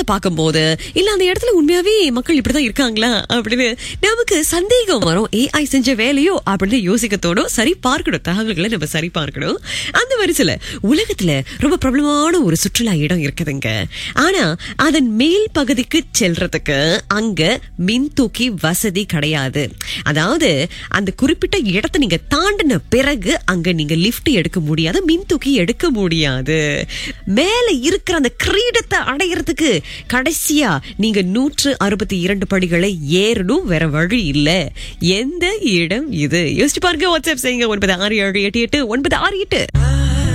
பார்க்கும்போது இல்ல அந்த இடத்துல உண்மையாவே மக்கள் இப்படிதான் இருக்காங்களா அப்படின்னு நமக்கு சந்தேகம் வரும் ஏஐ செஞ்ச வேலையோ அப்படின்னு யோசிக்க தோணும் சரி பார்க்கணும் தகவல்களை நம்ம சரி பார்க்கணும் அந்த வரிசையில உலகத்துல ரொம்ப பிரபலமான ஒரு சுற்றுலா இடம் இருக்குதுங்க ஆனா அதன் மேல் பகுதிக்கு செல்றதுக்கு அங்க மின் தூக்கி வசதி கிடையாது அதாவது அந்த குறிப்பிட்ட இடத்தை நீங்க தாண்டின பிறகு அங்க நீங்க லிஃப்ட் எடுக்க முடியாது மின் தூக்கி எடுக்க முடியாது மேல இருக்கிற அந்த கிரீடத்தை அடையறதுக்கு கடைசியா நீங்க நூற்று அறுபத்தி இரண்டு படிகளை ஏறணும் வேற வழி இல்ல எந்த இடம் இது யோசிச்சு பாருங்க வாட்ஸ்அப் செய்யுங்க ஒன்பது ஆறு ஏழு எட்டு எட்டு ஒன்பது ஆறு எட்டு